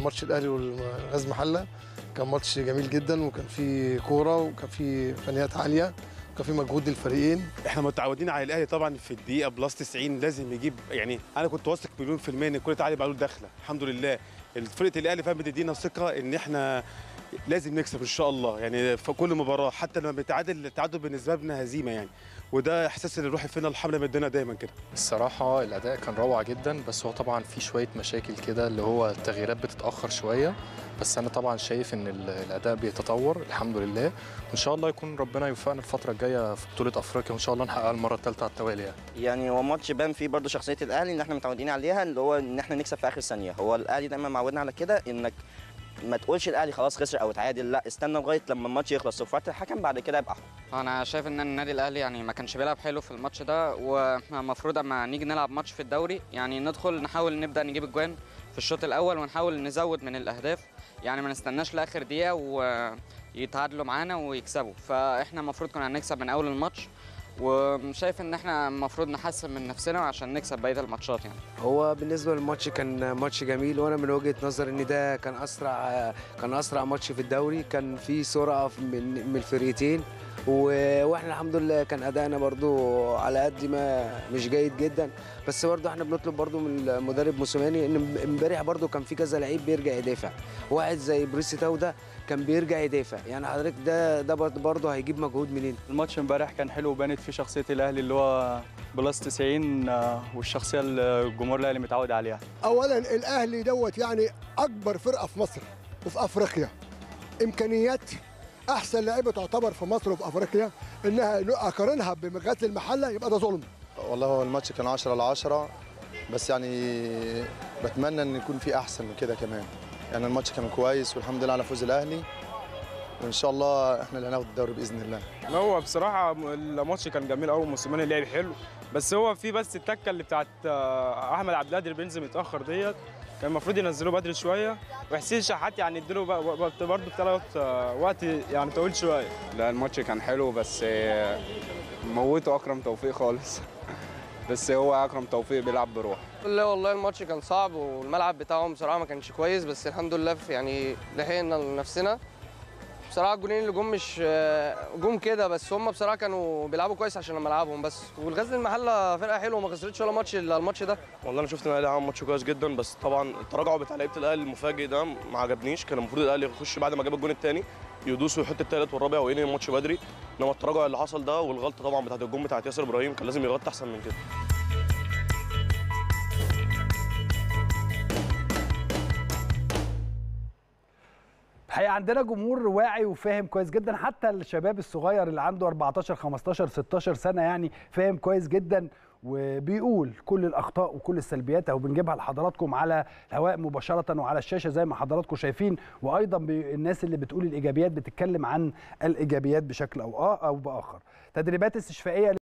ماتش الاهلي والغاز محله كان ماتش جميل جدا وكان فيه كوره وكان فيه فنيات عاليه وكان فيه مجهود للفريقين احنا متعودين على الاهلي طبعا في الدقيقه بلس 90 لازم يجيب يعني انا كنت واثق مليون في الميه ان كره علي معلول داخله الحمد لله فرقه الاهلي فاهم بتدينا ثقه ان احنا لازم نكسب ان شاء الله يعني في كل مباراه حتى لما بنتعادل التعادل بالنسبه لنا هزيمه يعني وده احساس اللي الروح فينا الحمله مدينا دايما كده الصراحة الأداء كان روعة جدا بس هو طبعا في شوية مشاكل كده اللي هو التغييرات بتتأخر شوية بس أنا طبعا شايف إن ال- الأداء بيتطور الحمد لله وإن شاء الله يكون ربنا يوفقنا الفترة الجاية في بطولة أفريقيا وإن شاء الله نحققها المرة الثالثة على التوالي يعني. يعني هو ماتش بان فيه برضه شخصيه الاهلي ان احنا متعودين عليها اللي هو ان احنا نكسب في اخر ثانيه هو الاهلي دايما معودنا على كده انك ما تقولش الاهلي خلاص خسر او اتعادل لا استنى لغايه لما الماتش يخلص وفات الحكم بعد كده يبقى احكم انا شايف ان النادي الاهلي يعني ما كانش بيلعب حلو في الماتش ده والمفروض اما نيجي نلعب ماتش في الدوري يعني ندخل نحاول نبدا نجيب اجوان في الشوط الاول ونحاول نزود من الاهداف يعني ما نستناش لاخر دقيقه ويتعادلوا معانا ويكسبوا فاحنا المفروض كنا هنكسب من اول الماتش وشايف ان احنا المفروض نحسن من نفسنا عشان نكسب بقيه الماتشات يعني هو بالنسبه للماتش كان ماتش جميل وانا من وجهه نظري ان ده كان اسرع كان اسرع ماتش في الدوري كان في سرعه من من الفريقين و- واحنا الحمد لله كان ادائنا برضو على قد ما مش جيد جدا بس برضو احنا بنطلب برضو من المدرب موسيماني ان امبارح برضو كان في كذا لعيب بيرجع يدافع واحد زي بريسي تاو ده كان بيرجع يدافع يعني حضرتك ده ده برضو برضو هيجيب مجهود منين الماتش امبارح كان حلو وبانت فيه شخصيه الاهلي اللي هو بلس 90 آه، والشخصيه اللي الجمهور الاهلي متعود عليها اولا الاهلي دوت يعني اكبر فرقه في مصر وفي افريقيا امكانيات احسن لعيبه تعتبر في مصر وفي افريقيا انها اقارنها بمغازل المحله يبقى ده ظلم والله هو الماتش كان 10 على 10 بس يعني بتمنى ان يكون في احسن من كده كمان يعني الماتش كان كويس والحمد لله على فوز الاهلي وان شاء الله احنا اللي هناخد الدوري باذن الله لا هو بصراحة الماتش كان جميل قوي موسيماني لعب حلو بس هو في بس التكة اللي بتاعت آه، أحمد عبد القادر بينزل متأخر ديت كان المفروض ينزلوه بدري شوية وحسين شحات يعني اديله بقى- وقت برضه بتاع وقت يعني طويل شوية لا الماتش كان حلو بس آه، موته اكرم توفيق خالص بس هو اكرم توفيق بيلعب بروح لا والله الماتش كان صعب والملعب بتاعهم بصراحه ما كانش كويس بس الحمد لله في يعني لحقنا لنفسنا بصراحه الجونين اللي جم مش جم كده بس هم بصراحه كانوا بيلعبوا كويس عشان ملعبهم بس والغزل المحله فرقه حلوه ما خسرتش ولا ماتش الا الماتش ده والله انا شفت ان الاهلي عمل ماتش كويس جدا بس طبعا التراجع بتاع لعيبه الاهلي المفاجئ ده ما عجبنيش كان المفروض الاهلي يخش بعد ما جاب الجون الثاني يدوس ويحط الثالث والرابع وينهي الماتش بدري انما التراجع اللي حصل ده والغلطه طبعا بتاعت الجون بتاعت ياسر ابراهيم كان لازم يغطي احسن من كده الحقيقه عندنا جمهور واعي وفاهم كويس جدا حتى الشباب الصغير اللي عنده 14 15 16 سنه يعني فاهم كويس جدا وبيقول كل الاخطاء وكل السلبيات او بنجيبها لحضراتكم على الهواء مباشره وعلى الشاشه زي ما حضراتكم شايفين وايضا بي- الناس اللي بتقول الايجابيات بتتكلم عن الايجابيات بشكل او آه او باخر تدريبات استشفائيه